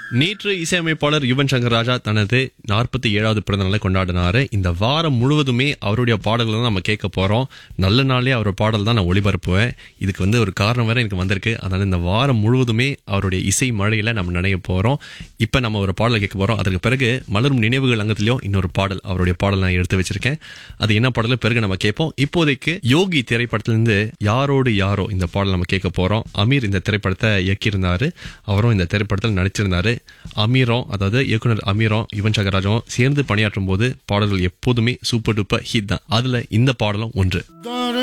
நேற்று இசையமைப்பாளர் யுவன் சங்கர் ராஜா தனது நாற்பத்தி ஏழாவது பிறந்த நாளை கொண்டாடினாரு இந்த வாரம் முழுவதுமே அவருடைய பாடல்கள் தான் நம்ம கேட்க போறோம் நல்ல நாளே அவர் பாடல் தான் நான் ஒளிபரப்புவேன் இதுக்கு வந்து ஒரு காரணம் வேற எனக்கு வந்திருக்கு அதனால இந்த வாரம் முழுவதுமே அவருடைய இசை மழையில நம்ம நினைய போறோம் இப்ப நம்ம ஒரு பாடலை கேட்க போறோம் அதற்கு பிறகு மலரும் நினைவுகள் அங்கத்திலயும் இன்னொரு பாடல் அவருடைய பாடல் நான் எடுத்து வச்சிருக்கேன் அது என்ன பாடல் பிறகு நம்ம கேட்போம் இப்போதைக்கு யோகி திரைப்படத்திலிருந்து யாரோடு யாரோ இந்த பாடல் நம்ம கேட்க போறோம் அமீர் இந்த திரைப்படத்தை இயக்கியிருந்தாரு அவரும் இந்த திரைப்படத்தில் நடிச்சிருந்தாரு அமீரும் அதாவது இயக்குனர் அமீரும் யுவன் சங்கராஜும் சேர்ந்து பணியாற்றும் போது பாடல்கள் எப்போதுமே சூப்பர் டூப்பர் ஹிட் தான் அதுல இந்த பாடலும் ஒன்று